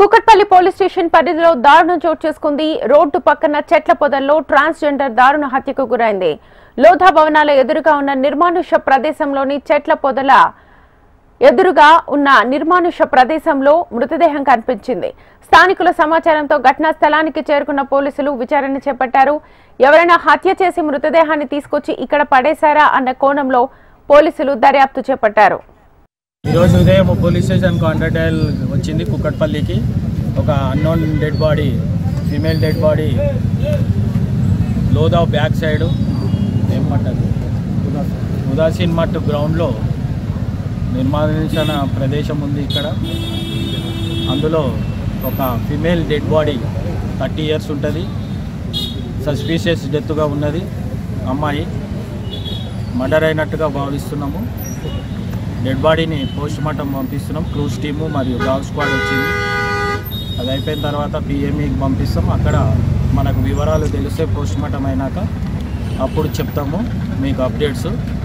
Kukatpally police station పరిధిలో దారుణం చోటు చేసుకుంది రోడ్డు పక్కన చెట్ల పొదల్లో ట్రాన్స్జెండర్ దారుణ హత్యకు గురైంది లోధా భవనాల ఎదురుగా ఉన్న నిర్మానుష్య ప్రదేశంలోని చెట్ల పొదల ఎదురుగా ఉన్న నిర్మానుష ప్రదేశంలో మృతదేహం కనిపించింది స్థానికుల సమాచారంతో ఘటనా స్థలానికి చేరుకున్న పోలీసులు విచారణ చేపట్టారు ఎవరైనా హత్య చేసి మృతదేహాన్ని తీసుకొచ్చి ఇక్కడ పడేశారా అన్న కోణంలో పోలీసులు దర్యాప్తు చేపట్టారు ఈరోజు ఉదయం పోలీస్ స్టేషన్ కాంట్రాక్టైల్ వచ్చింది కుక్కట్పల్లికి ఒక unknown dead body female dead body లోదా బ్యాక్ సైడ్ ఏం పట్టదు ఉదాసీన్ మట్టు గ్రౌండ్లో నిర్మాణించిన ప్రదేశం ఉంది ఇక్కడ అందులో ఒక female dead body thirty years ఉంటుంది సస్పీషియస్ డెత్గా ఉన్నది అమ్మాయి మర్డర్ అయినట్టుగా భావిస్తున్నాము డెడ్ బాడీని పోస్ట్ మార్టం పంపిస్తున్నాం క్రూజ్ టీము మరియు డాగ్ స్క్వాడ్ వచ్చింది అది అయిపోయిన తర్వాత పిఎంఈకి పంపిస్తాం అక్కడ మనకు వివరాలు తెలిస్తే పోస్ట్ మార్టం అయినాక అప్పుడు చెప్తాము మీకు అప్డేట్స్